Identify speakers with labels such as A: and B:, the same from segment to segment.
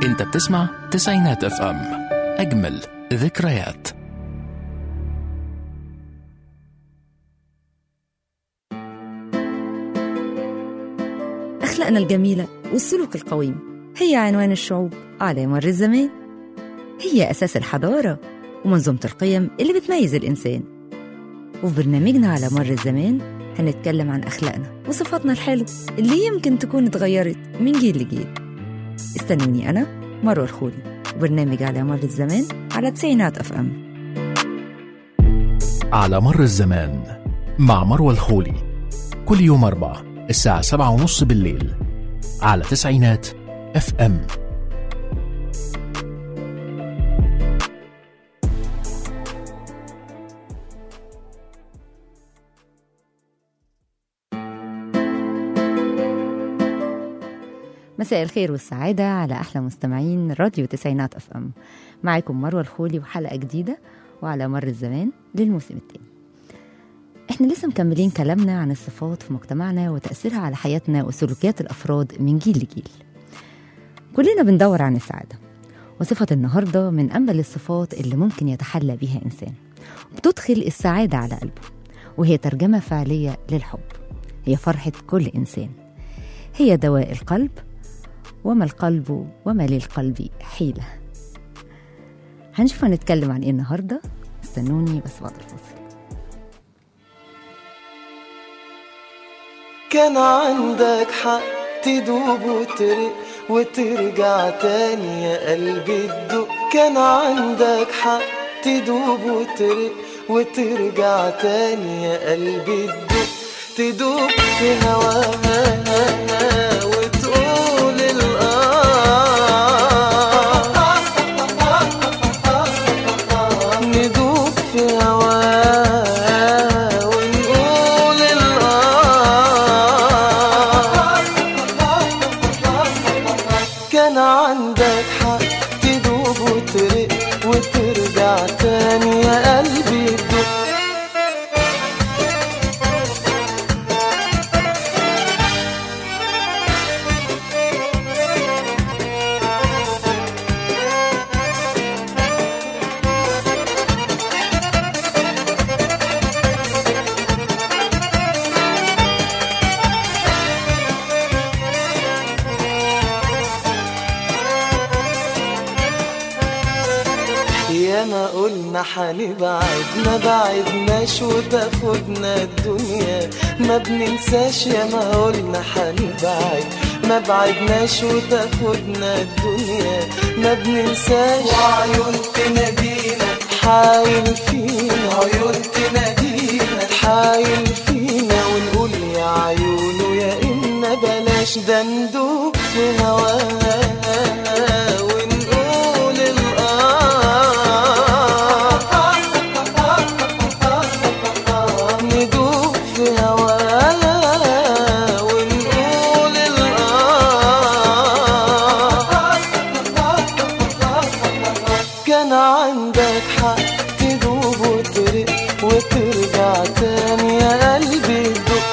A: انت بتسمع تسعينات اف ام اجمل ذكريات
B: أخلاقنا الجميلة والسلوك القويم هي عنوان الشعوب على مر الزمان هي أساس الحضارة ومنظومة القيم اللي بتميز الإنسان وفي برنامجنا على مر الزمان هنتكلم عن أخلاقنا وصفاتنا الحلوة اللي يمكن تكون اتغيرت من جيل لجيل استنوني أنا مروة الخولي وبرنامج على مر الزمان على تسعينات أف أم
A: على مر الزمان مع مروة الخولي كل يوم أربع الساعة سبعة ونص بالليل على تسعينات اف ام
B: مساء الخير والسعادة على أحلى مستمعين راديو تسعينات أف أم معاكم مروة الخولي وحلقة جديدة وعلى مر الزمان للموسم الثاني احنا لسه مكملين كلامنا عن الصفات في مجتمعنا وتأثيرها على حياتنا وسلوكيات الأفراد من جيل لجيل كلنا بندور عن السعادة وصفة النهاردة من أنبل الصفات اللي ممكن يتحلى بها إنسان بتدخل السعادة على قلبه وهي ترجمة فعلية للحب هي فرحة كل إنسان هي دواء القلب وما القلب وما للقلب حيلة هنشوف هنتكلم عن ايه النهاردة استنوني بس بعد الفاصل
C: كان عندك حق تدوب وترق وترجع تاني يا قلبي تدق كان عندك حق تدوب وترق وترجع تاني يا قلبي تدق تدوب في هواها وتقول الآه ندوب في هواه ونقول الآه كان عندك حق تدوب وترق وترجع تاني يا قلبي تدق يا ما قلنا حنبعد ما بعدناش وتاخدنا الدنيا ما بننساش يا ما قلنا حنبعد ما بعدناش وتاخدنا الدنيا ما بننساش وعيون تنادينا حايل فينا عيون تنادينا حايل فينا ونقول يا عيونه يا إما بلاش ده ندوب في هواها ونقول الآه ندوب في هواها ونقول الآه كان عندك حق تدوب وترق وترجع تاني يا قلبي تدق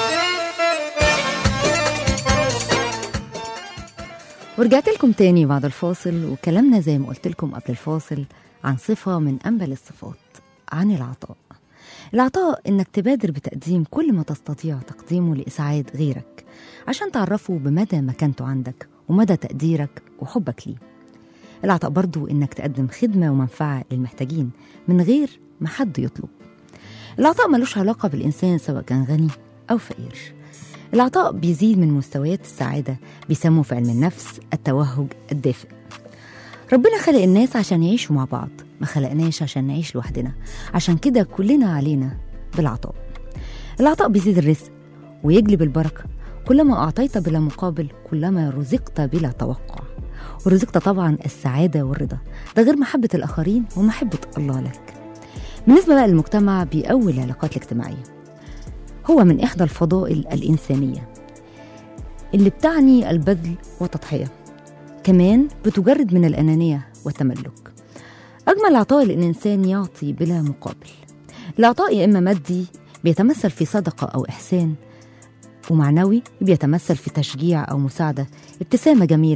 B: ورجعت لكم تاني بعد الفاصل وكلامنا زي ما قلت لكم قبل الفاصل عن صفة من أنبل الصفات عن العطاء العطاء إنك تبادر بتقديم كل ما تستطيع تقديمه لإسعاد غيرك عشان تعرفه بمدى مكانته عندك ومدى تقديرك وحبك ليه العطاء برضو إنك تقدم خدمة ومنفعة للمحتاجين من غير ما حد يطلب العطاء ملوش علاقة بالإنسان سواء كان غني أو فقير العطاء بيزيد من مستويات السعادة بيسموه في علم النفس التوهج الدافئ ربنا خلق الناس عشان يعيشوا مع بعض ما خلقناش عشان نعيش لوحدنا عشان كده كلنا علينا بالعطاء العطاء بيزيد الرزق ويجلب البركة كلما أعطيت بلا مقابل كلما رزقت بلا توقع ورزقت طبعا السعادة والرضا ده غير محبة الآخرين ومحبة الله لك بالنسبة بقى للمجتمع بيقوي العلاقات الاجتماعية هو من إحدى الفضائل الإنسانية اللي بتعني البذل والتضحية كمان بتجرد من الأنانية والتملك أجمل عطاء الإنسان يعطي بلا مقابل العطاء يا إما مادي بيتمثل في صدقة أو إحسان ومعنوي بيتمثل في تشجيع أو مساعدة ابتسامة جميلة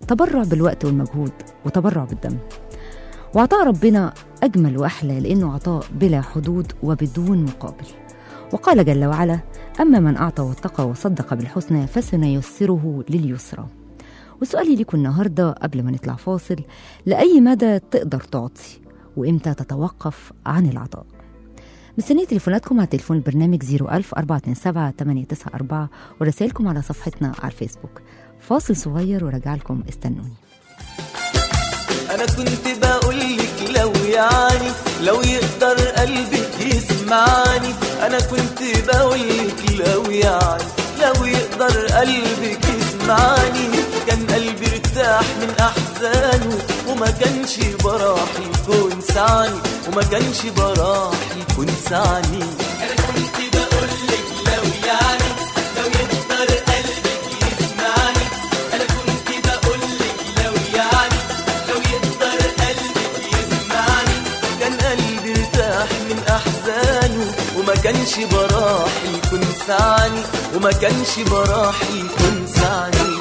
B: تبرع بالوقت والمجهود وتبرع بالدم وعطاء ربنا أجمل وأحلى لأنه عطاء بلا حدود وبدون مقابل وقال جل وعلا أما من أعطى واتقى وصدق بالحسنى فسنيسره لليسرى وسؤالي ليكم النهاردة قبل ما نطلع فاصل لأي مدى تقدر تعطي وإمتى تتوقف عن العطاء مستنية تليفوناتكم على تليفون البرنامج 01000 427 894 ورسائلكم على صفحتنا على الفيسبوك فاصل صغير وراجع لكم استنوني
C: انا كنت بقولك لو يعني لو يقدر قلبك يسمعني انا كنت بقولك لو يعني لو يقدر قلبك يسمعني كان قلبي ارتاح من احزانه وما كانش براح الكون سعني وما كانش براح الكون سعني انا كنت بقولك لو يعني لو يقدر قلبك يسمعني انا كنت بقولك لو يعني لو يقدر قلبك يسمعني كان قلبي ارتاح من احزانه وما كانش براح الكون سعني وما كانش براح الكون سعني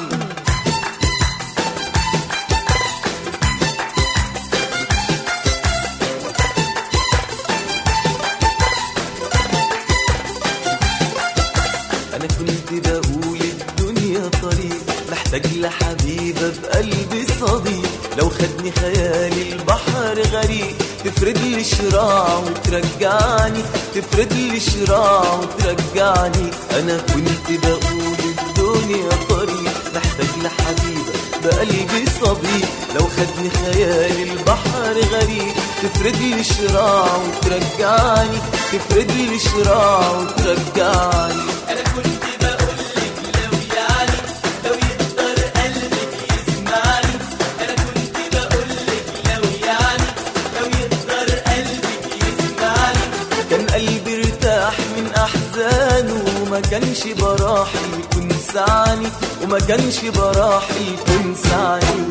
C: انا كنت بقول الدنيا طريق محتاج لحبيبه بقلبي صديق لو خدني خيالي البحر غريق تفرد لي شراع وترجعني تفرد لي شراع وترجعني انا كنت بقول الدنيا طريق محتاج لحبيبه بقلبي صديق لو خدني خيالي البحر غريق تفرد لي شراع وترجعني تفرد لي شراع وترجعني انا كنت بقول لك لو يعني لو يقدر قلبك يسمعني انا كنت بقول لك لو يعني لو يقدر قلبك يسمعني كان قلبي ارتاح من احزانه وما كانش براح يكون سعني وما كانش براح يكون سعني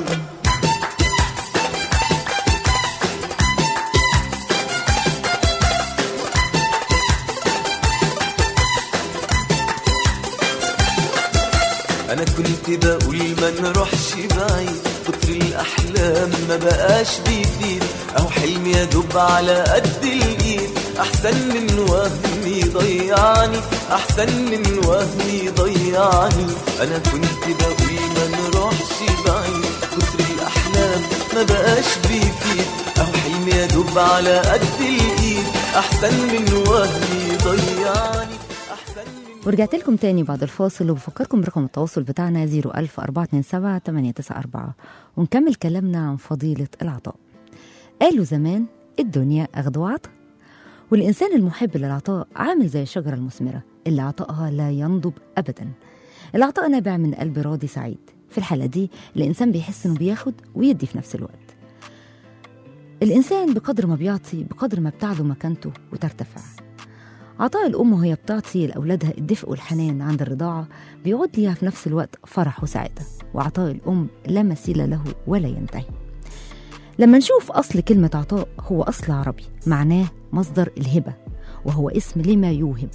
C: انا كنت بقول ما نروحش بعيد كتر الاحلام ما بقاش بيفيد او حلمي يا دوب على قد الايد احسن من وهم يضيعني احسن من وهم يضيعني انا كنت بقول ما نروحش بعيد كتر الاحلام ما بقاش بيفيد او حلمي يا دوب على قد الايد احسن من وهم يضيعني احسن من
B: ورجعت لكم تاني بعد الفاصل وبفكركم برقم التواصل بتاعنا 01000 427 894 ونكمل كلامنا عن فضيلة العطاء قالوا زمان الدنيا أخذ وعطاء والإنسان المحب للعطاء عامل زي الشجرة المثمرة اللي عطائها لا ينضب أبدا العطاء نابع من قلب راضي سعيد في الحالة دي الإنسان بيحس إنه بياخد ويدي في نفس الوقت الإنسان بقدر ما بيعطي بقدر ما بتعلو مكانته وترتفع عطاء الأم وهي بتعطي لأولادها الدفء والحنان عند الرضاعة بيعود ليها في نفس الوقت فرح وسعادة وعطاء الأم لا مثيل له ولا ينتهي لما نشوف أصل كلمة عطاء هو أصل عربي معناه مصدر الهبة وهو اسم لما يوهب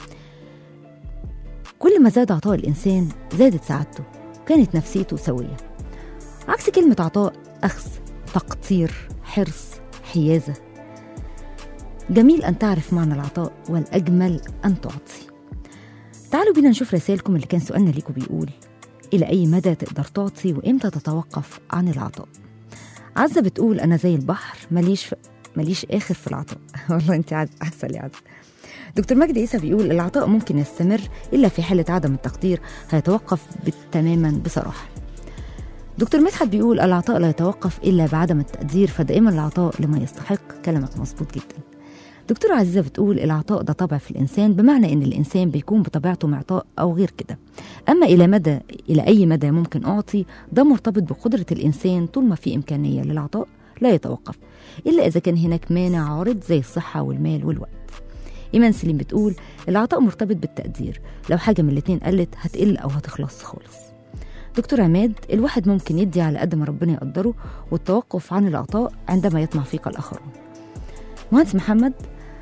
B: كل ما زاد عطاء الإنسان زادت سعادته وكانت نفسيته سوية عكس كلمة عطاء أخذ تقطير حرص حيازة جميل أن تعرف معنى العطاء والأجمل أن تعطي تعالوا بينا نشوف رسائلكم اللي كان سؤالنا ليكم بيقول إلى أي مدى تقدر تعطي وإمتى تتوقف عن العطاء عزة بتقول أنا زي البحر ماليش ف... ماليش آخر في العطاء والله أنت عز... عسل يا عز دكتور مجدي عيسى بيقول العطاء ممكن يستمر إلا في حالة عدم التقدير هيتوقف تماما بصراحة دكتور مدحت بيقول العطاء لا يتوقف إلا بعدم التقدير فدائما العطاء لما يستحق كلامك مظبوط جدا دكتورة عزيزة بتقول العطاء ده طبع في الإنسان بمعنى إن الإنسان بيكون بطبيعته معطاء أو غير كده أما إلى مدى إلى أي مدى ممكن أعطي ده مرتبط بقدرة الإنسان طول ما في إمكانية للعطاء لا يتوقف إلا إذا كان هناك مانع عارض زي الصحة والمال والوقت إيمان سليم بتقول العطاء مرتبط بالتقدير لو حاجة من الاتنين قلت هتقل أو هتخلص خالص دكتور عماد الواحد ممكن يدي على قد ما ربنا يقدره والتوقف عن العطاء عندما يطمع فيك الآخرون مهندس محمد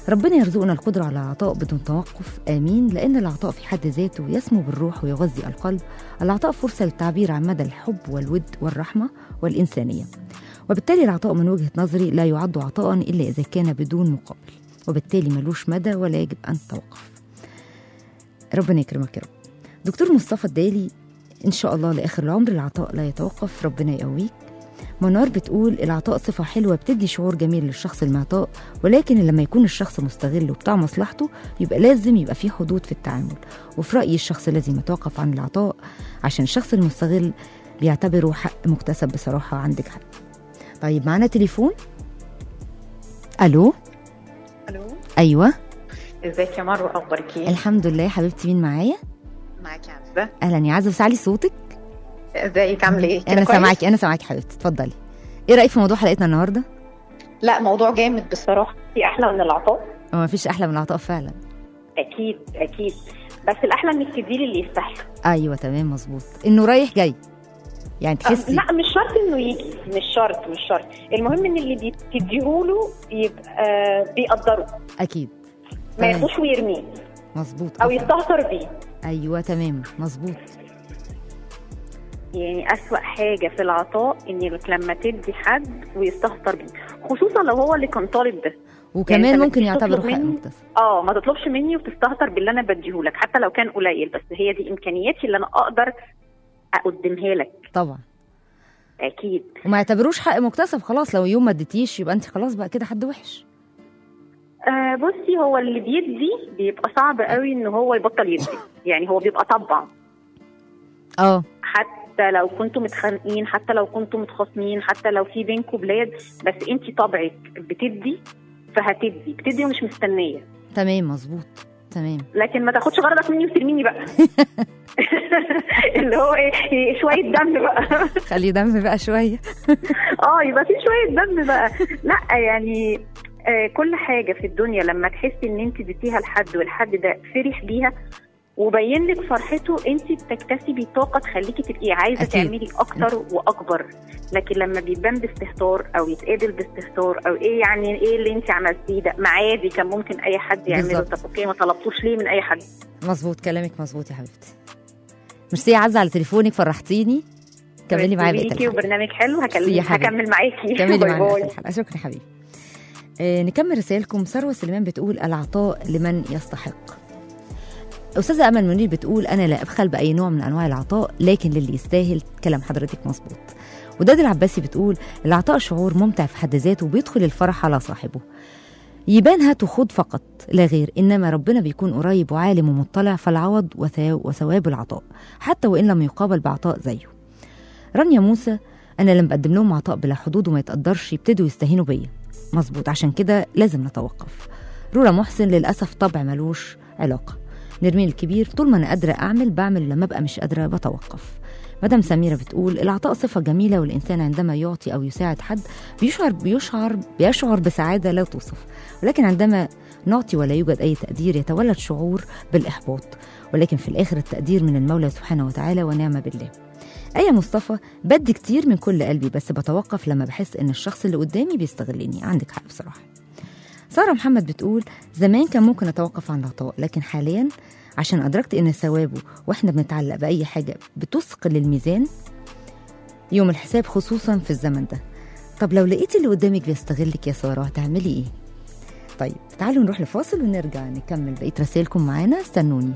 B: ربنا يرزقنا القدرة على العطاء بدون توقف آمين لأن العطاء في حد ذاته يسمو بالروح ويغذي القلب العطاء فرصة للتعبير عن مدى الحب والود والرحمة والإنسانية وبالتالي العطاء من وجهة نظري لا يعد عطاء إلا إذا كان بدون مقابل وبالتالي ملوش مدى ولا يجب أن تتوقف ربنا يكرمك يا رب دكتور مصطفى الدالي إن شاء الله لآخر العمر العطاء لا يتوقف ربنا يقويك منار بتقول العطاء صفة حلوة بتدي شعور جميل للشخص المعطاء ولكن لما يكون الشخص مستغل وبتاع مصلحته يبقى لازم يبقى فيه حدود في التعامل وفي رأيي الشخص لازم يتوقف عن العطاء عشان الشخص المستغل بيعتبره حق مكتسب بصراحة عندك حق طيب معانا تليفون ألو
D: الو
B: أيوة
D: ازيك يا مروه اخبارك ايه
B: الحمد لله حبيبتي مين معايا
D: معاكي عزه
B: أهلا يا عزة بس علي صوتك
D: ازيك عامله ايه كده
B: أنا
D: كويس؟
B: سامعاكي أنا سامعاكي حبيبتي اتفضلي إيه رأيك في موضوع حلقتنا النهاردة؟
D: لا موضوع جامد بصراحه في احلى من العطاء
B: هو مفيش أحلى من العطاء فعلا
D: اكيد اكيد بس الاحلى انك تدي اللي يستاهل
B: ايوه تمام مظبوط انه رايح جاي يعني تحسي
D: لا مش شرط انه يجي مش شرط مش شرط المهم ان اللي بتديهوله يبقى بيقدره
B: اكيد
D: ما
B: تمام.
D: ياخدوش ويرميه
B: مظبوط
D: او
B: أوي.
D: يستهتر بيه
B: ايوه تمام مظبوط
D: يعني أسوأ حاجة في العطاء إنك لما تدي حد ويستهتر بيه خصوصا لو هو اللي كان طالب ده
B: وكمان
D: أنت
B: ممكن
D: بتطلب
B: يعتبره حق
D: مني-
B: مكتسب
D: اه ما تطلبش مني وتستهتر باللي انا بديهولك حتى لو كان قليل بس هي دي امكانياتي اللي انا اقدر اقدمها لك
B: طبعا
D: اكيد
B: وما يعتبروش حق مكتسب خلاص لو يوم ما اديتيش يبقى انت خلاص بقى كده حد وحش
D: آه بصي هو اللي بيدي بيبقى صعب قوي ان هو يبطل يدي يعني هو بيبقى طبع
B: اه
D: حتى لو كنتوا متخانقين حتى لو كنتوا متخاصمين حتى لو في بينكم بلاد بس انت طبعك بتدي فهتدي بتدي ومش مستنيه
B: تمام مظبوط تمام
D: لكن ما تاخدش غرضك مني وترميني بقى اللي هو ايه شويه دم بقى
B: خلي دم بقى شويه
D: اه يبقى في شويه دم بقى لا يعني آه كل حاجه في الدنيا لما تحسي ان انت اديتيها لحد والحد ده فرح بيها وبين لك فرحته انت بتكتسبي طاقه تخليكي تبقي عايزه
B: أكيد.
D: تعملي اكتر واكبر لكن لما بيبان باستهتار او يتقابل باستهتار او ايه يعني ايه اللي انت عملتيه ده ما عادي كان ممكن اي حد يعمله
B: بالظبط.
D: طب اوكي ما طلبتوش ليه من اي حد
B: مظبوط كلامك مظبوط يا حبيبتي ميرسي يا عزه على تليفونك فرحتيني كملي معايا بقيه
D: ليكي
B: الحلقه
D: وبرنامج حلو
B: ميرسي يا
D: هكلم
B: حبيبي.
D: هكمل معاكي
B: كملي
D: باي
B: معانا
D: باي.
B: بقية الحلقه شكرا حبيبي آه نكمل رسائلكم ثروه سليمان بتقول العطاء لمن يستحق أستاذة أمل منير بتقول أنا لا أبخل بأي نوع من أنواع العطاء لكن للي يستاهل كلام حضرتك مظبوط وداد العباسي بتقول العطاء شعور ممتع في حد ذاته وبيدخل الفرح على صاحبه يبان هات وخد فقط لا غير إنما ربنا بيكون قريب وعالم ومطلع فالعوض وثا- وثواب العطاء حتى وإن لم يقابل بعطاء زيه رانيا موسى أنا لما بقدم لهم عطاء بلا حدود وما يتقدرش يبتدوا يستهينوا بيا مظبوط عشان كده لازم نتوقف رولا محسن للأسف طبع ملوش علاقة نرمين الكبير طول ما أنا قادرة أعمل بعمل لما أبقى مش قادرة بتوقف مدام سميرة بتقول العطاء صفة جميلة والإنسان عندما يعطي أو يساعد حد بيشعر بيشعر بيشعر بسعادة لا توصف ولكن عندما نعطي ولا يوجد أي تقدير يتولد شعور بالإحباط ولكن في الآخر التقدير من المولى سبحانه وتعالى ونعم بالله آية مصطفى بدي كتير من كل قلبي بس بتوقف لما بحس إن الشخص اللي قدامي بيستغلني عندك حق بصراحة سارة محمد بتقول زمان كان ممكن أتوقف عن العطاء لكن حاليا عشان أدركت إن ثوابه وإحنا بنتعلق بأي حاجة بتثقل الميزان يوم الحساب خصوصا في الزمن ده طب لو لقيتي اللي قدامك بيستغلك يا سارة هتعملي إيه؟ طيب تعالوا نروح لفاصل ونرجع نكمل بقية رسائلكم معانا استنوني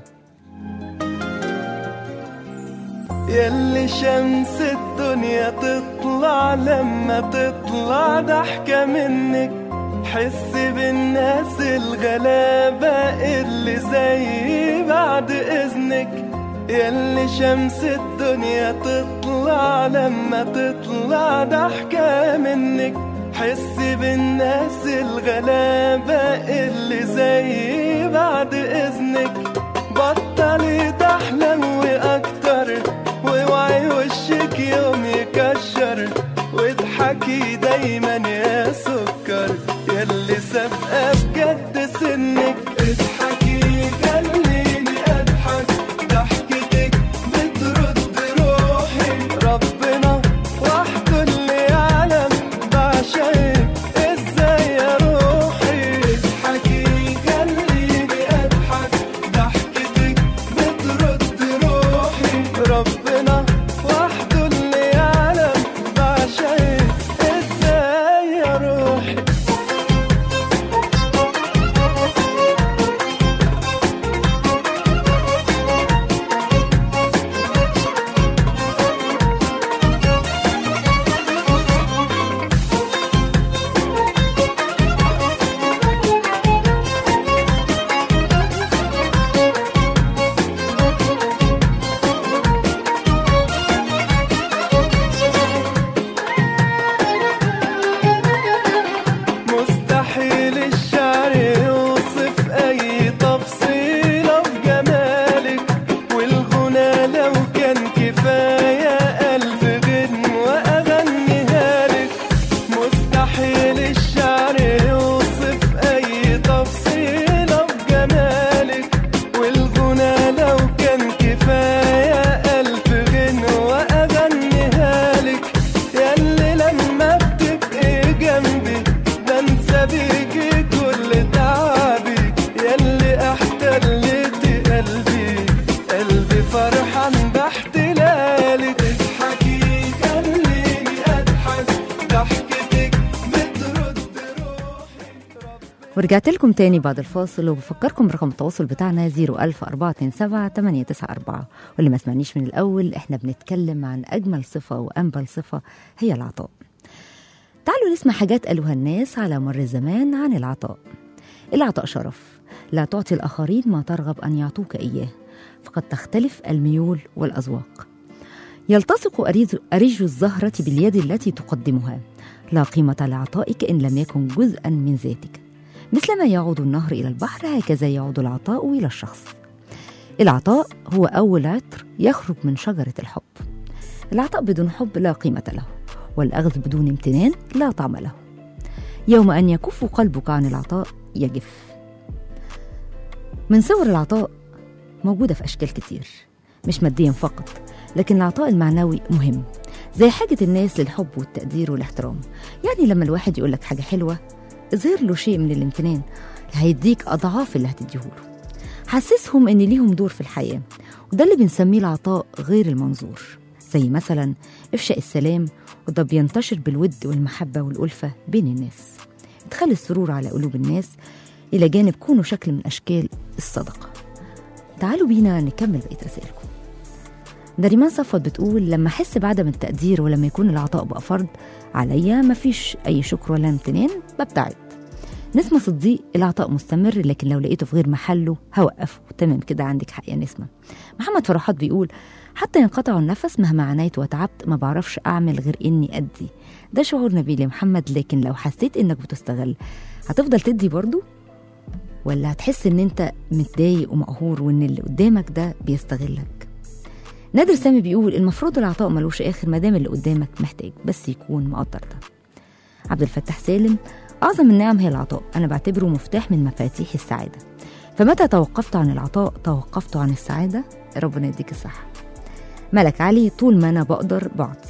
C: ياللي شمس الدنيا تطلع لما تطلع ضحكة منك حس بالناس الغلابة اللي زي بعد إذنك ياللي شمس الدنيا تطلع لما تطلع ضحكة منك حس بالناس الغلابة اللي زي بعد إذنك بطلي تحلوي أكتر واوعي وشك يوم يكشر واضحكي دايما يا سكر ياللي سابقة بجد سنك اضحكي خليني اضحك ضحكتك بترد روحي ربنا وحده اللي يعلم بعشقك ازاي يا روحي اضحكي
B: ورجعت لكم تاني بعد الفاصل وبفكركم برقم التواصل بتاعنا 01427 واللي ما سمعنيش من الأول احنا بنتكلم عن أجمل صفة وأنبل صفة هي العطاء تعالوا نسمع حاجات قالوها الناس على مر الزمان عن العطاء العطاء شرف لا تعطي الآخرين ما ترغب أن يعطوك إياه فقد تختلف الميول والأذواق يلتصق أريج- أريج الزهرة باليد التي تقدمها لا قيمة لعطائك إن لم يكن جزءا من ذاتك مثلما يعود النهر إلى البحر هكذا يعود العطاء إلى الشخص العطاء هو أول عطر يخرج من شجرة الحب العطاء بدون حب لا قيمة له والأخذ بدون امتنان لا طعم له يوم أن يكف قلبك عن العطاء يجف من صور العطاء موجودة في أشكال كتير مش ماديا فقط لكن العطاء المعنوي مهم زي حاجة الناس للحب والتقدير والاحترام يعني لما الواحد يقول لك حاجة حلوة اظهر له شيء من الامتنان هيديك أضعاف اللي هتديهوله حسسهم إن ليهم دور في الحياة وده اللي بنسميه العطاء غير المنظور زي مثلا إفشاء السلام وده بينتشر بالود والمحبة والألفة بين الناس تخلي السرور على قلوب الناس إلى جانب كونه شكل من أشكال الصدقة تعالوا بينا نكمل بقية رسائلكم نريمان صفوت بتقول لما أحس بعدم التقدير ولما يكون العطاء بقى فرض عليا مفيش أي شكر ولا امتنان ببتعد نسمة صديق العطاء مستمر لكن لو لقيته في غير محله هوقفه تمام كده عندك حق يا نسمة محمد فرحات بيقول حتى ينقطع النفس مهما عانيت وتعبت ما بعرفش أعمل غير إني أدي ده شعور نبيل يا محمد لكن لو حسيت إنك بتستغل هتفضل تدي برضو ولا هتحس إن أنت متضايق ومقهور وإن اللي قدامك ده بيستغلك نادر سامي بيقول المفروض العطاء ملوش آخر ما دام اللي قدامك محتاج بس يكون مقدر ده عبد الفتاح سالم أعظم النعم هي العطاء أنا بعتبره مفتاح من مفاتيح السعادة فمتى توقفت عن العطاء توقفت عن السعادة ربنا يديك الصحة ملك علي طول ما أنا بقدر بعطي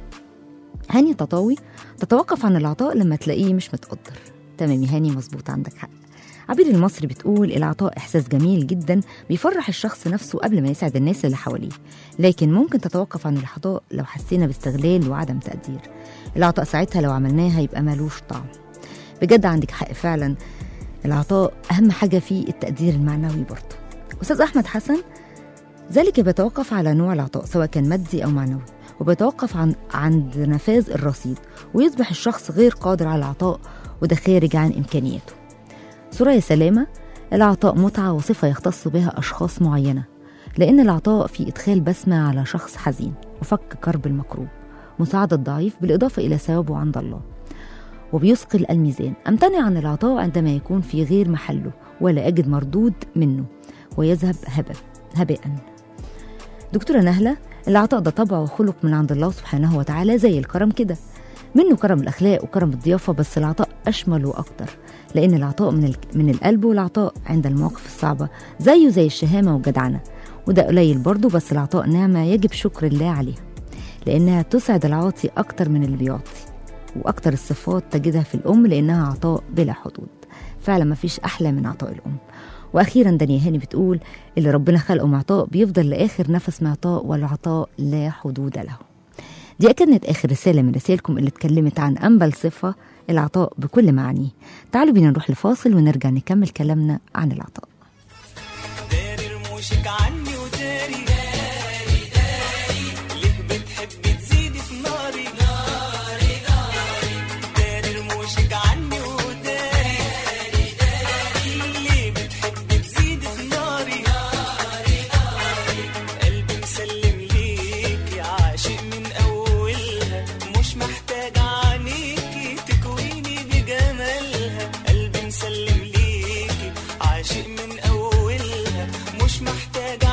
B: هاني تطاوي تتوقف عن العطاء لما تلاقيه مش متقدر تمام يا هاني مظبوط عندك حق عبير المصري بتقول العطاء إحساس جميل جدا بيفرح الشخص نفسه قبل ما يسعد الناس اللي حواليه لكن ممكن تتوقف عن العطاء لو حسينا باستغلال وعدم تقدير العطاء ساعتها لو عملناه هيبقى ملوش طعم بجد عندك حق فعلا العطاء أهم حاجة فيه التقدير المعنوي برضه أستاذ أحمد حسن ذلك بيتوقف على نوع العطاء سواء كان مادي أو معنوي وبيتوقف عن عند نفاذ الرصيد ويصبح الشخص غير قادر على العطاء وده خارج عن إمكانياته سوريا سلامة العطاء متعة وصفة يختص بها أشخاص معينة لأن العطاء في إدخال بسمة على شخص حزين وفك كرب المكروب مساعدة الضعيف بالإضافة إلى ثوابه عند الله وبيثقل الميزان أمتنع عن العطاء عندما يكون في غير محله ولا أجد مردود منه ويذهب هبا هباء دكتورة نهلة العطاء ده طبع وخلق من عند الله سبحانه وتعالى زي الكرم كده منه كرم الأخلاق وكرم الضيافة بس العطاء أشمل وأكتر لأن العطاء من, ال... من القلب والعطاء عند المواقف الصعبة زيه زي الشهامة والجدعنة وده قليل برضه بس العطاء نعمة يجب شكر الله عليها لأنها تسعد العاطي أكتر من اللي بيعطي وأكتر الصفات تجدها في الأم لأنها عطاء بلا حدود فعلا ما فيش أحلى من عطاء الأم وأخيرا دنيا هاني بتقول اللي ربنا خلقه معطاء بيفضل لآخر نفس معطاء والعطاء لا حدود له دي كانت آخر رسالة من رسائلكم اللي اتكلمت عن أنبل صفة العطاء بكل معانيه تعالوا بينا نروح لفاصل ونرجع نكمل كلامنا عن العطاء
C: داري رموشك عني وداري داري داري ليه بتحب تزيدي في ناري ناري ناري داري رموشك عني وداري داري داري ليه بتحب تزيدي في ناري ناري ناري قلبي مسلم ليكي عاشق من اولها مش محتاج عنيكي تكويني بجمالها قلبي مسلم ليكي عاشق من اولها مش محتاج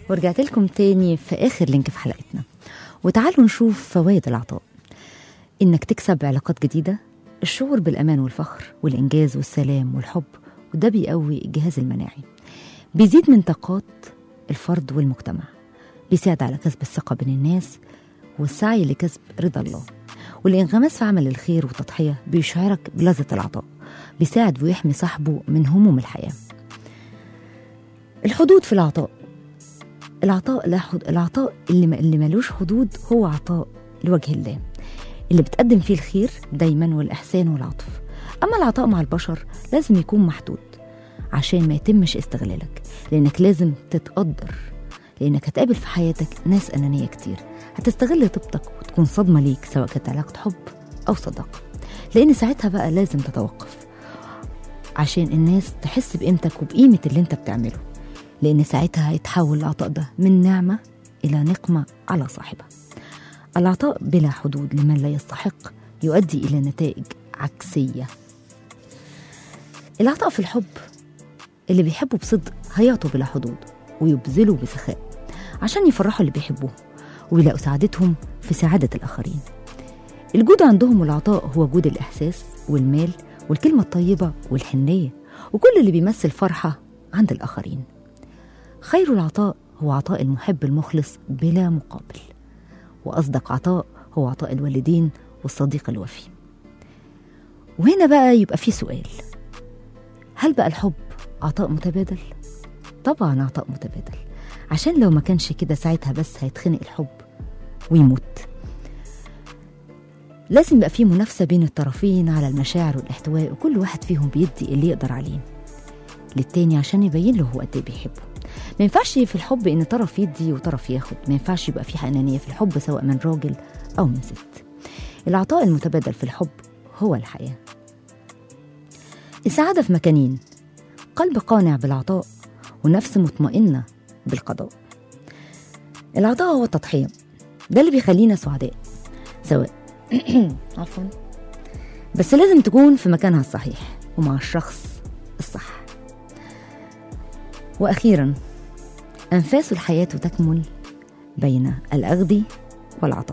B: ورجعت لكم تاني في آخر لينك في حلقتنا وتعالوا نشوف فوائد العطاء إنك تكسب علاقات جديدة الشعور بالأمان والفخر والإنجاز والسلام والحب وده بيقوي الجهاز المناعي بيزيد من طاقات الفرد والمجتمع بيساعد على كسب الثقة بين الناس والسعي لكسب رضا الله والانغماس في عمل الخير والتضحية بيشعرك بلذة العطاء بيساعد ويحمي صاحبه من هموم الحياة الحدود في العطاء العطاء لا حد... العطاء اللي, ما... اللي ملوش حدود هو عطاء لوجه الله اللي بتقدم فيه الخير دايما والإحسان والعطف أما العطاء مع البشر لازم يكون محدود عشان ما يتمش استغلالك لأنك لازم تتقدر لأنك هتقابل في حياتك ناس أنانية كتير هتستغل طيبتك وتكون صدمة ليك سواء كانت علاقة حب أو صداقة لأن ساعتها بقى لازم تتوقف عشان الناس تحس بقيمتك وبقيمة اللي انت بتعمله لأن ساعتها هيتحول العطاء ده من نعمة إلى نقمة على صاحبها العطاء بلا حدود لمن لا يستحق يؤدي إلى نتائج عكسية العطاء في الحب اللي بيحبوا بصدق هيعطوا بلا حدود ويبذلوا بسخاء عشان يفرحوا اللي بيحبوهم ويلاقوا سعادتهم في سعادة الآخرين الجود عندهم والعطاء هو جود الإحساس والمال والكلمة الطيبة والحنية وكل اللي بيمثل فرحة عند الآخرين خير العطاء هو عطاء المحب المخلص بلا مقابل وأصدق عطاء هو عطاء الوالدين والصديق الوفي وهنا بقى يبقى في سؤال هل بقى الحب عطاء متبادل؟ طبعا عطاء متبادل عشان لو ما كانش كده ساعتها بس هيتخنق الحب ويموت لازم يبقى في منافسة بين الطرفين على المشاعر والاحتواء وكل واحد فيهم بيدي اللي يقدر عليه للتاني عشان يبين له هو قد ايه بيحبه ما ينفعش في الحب ان طرف يدي وطرف ياخد ما ينفعش يبقى في انانيه في الحب سواء من راجل او من ست العطاء المتبادل في الحب هو الحياه السعاده في مكانين قلب قانع بالعطاء ونفس مطمئنه بالقضاء العطاء هو التضحيه ده اللي بيخلينا سعداء سواء عفوا بس لازم تكون في مكانها الصحيح ومع الشخص الصح واخيرا انفاس الحياه تكمل بين الاخذ والعطاء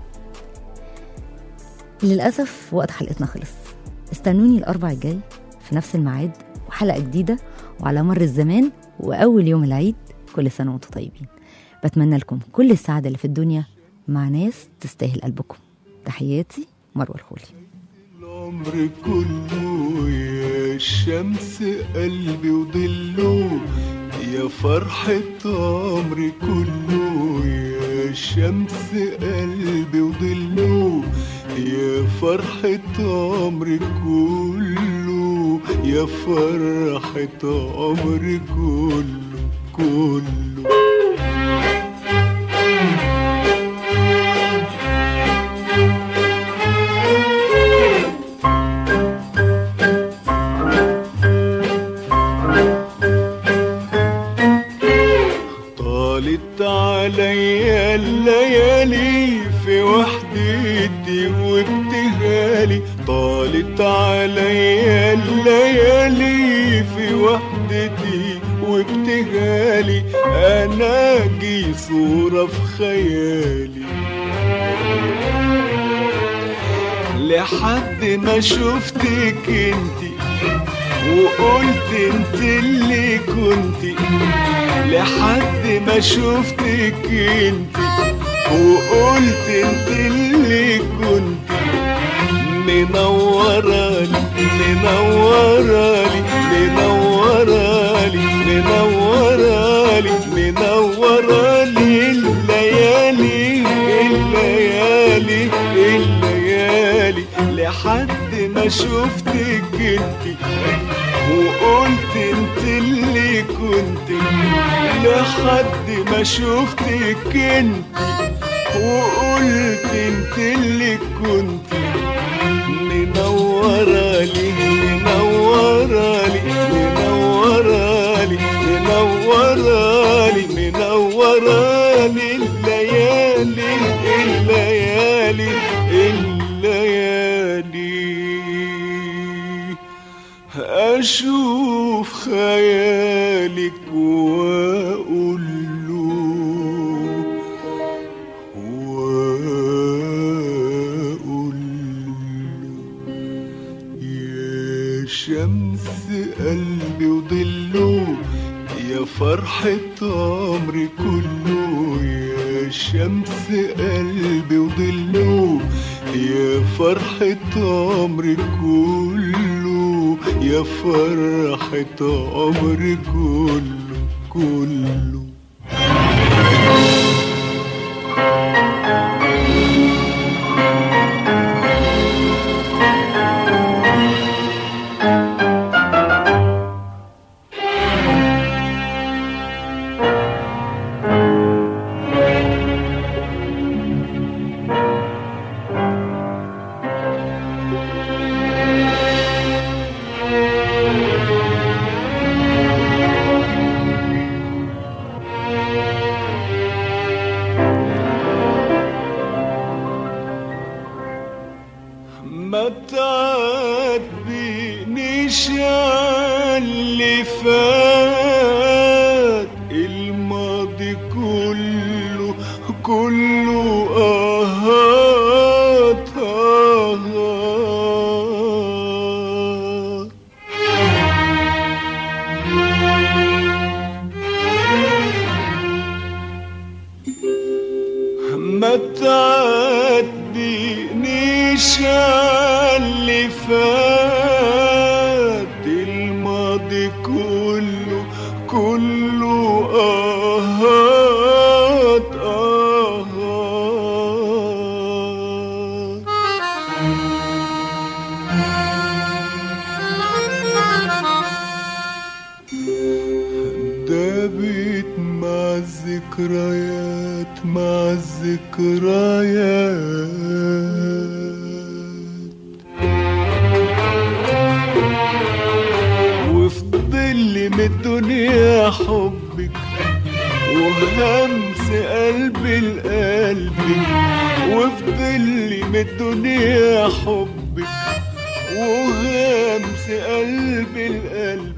B: للاسف وقت حلقتنا خلص استنوني الاربع الجاي في نفس الميعاد وحلقه جديده وعلى مر الزمان واول يوم العيد كل سنه وانتم طيبين بتمنى لكم كل السعاده اللي في الدنيا مع ناس تستاهل قلبكم تحياتي مروه الخولي
E: العمر كله يا شمس قلبي وضله يا فرحة عمري كله يا شمس قلبي وضله يا فرحة عمري كله يا فرحة عمري كله كله طالت عليا الليالي في وحدتي وابتهالي طالت عليا الليالي في وحدتي وابتهالي انا جي صورة في خيالي لحد ما شفتك انتي وقلت انت اللي كنتي لحد ما شفتك انت وقلت انت اللي كنت منورالي منورالي منورالي منورالي منورالي الليالي الليالي الليالي لحد ما شفتك انت وقلت انت اللي كنت لحد ما شفتك انت وقلت انت اللي كنت منورالي منورالي منورالي منورالي منورالي الليالي الليالي الليالي أشوف خيالك وأقول له شمس قلبي وضله يا فرحة عمري كله يا شمس قلبي وضله يا فرحة عمري كله يا فرحة عمري كله كله ما تعاتبنيش على اللي فات الماضي كله كله آهات آهات ما تعدينيش على اللي فات الماضي كله كله آهات آهات دابت مع الذكريات مع الذكريات وفي ظل من الدنيا حبك وهمس قلبي لقلبك وفي ظل من الدنيا حبك وهمس قلبي لقلبك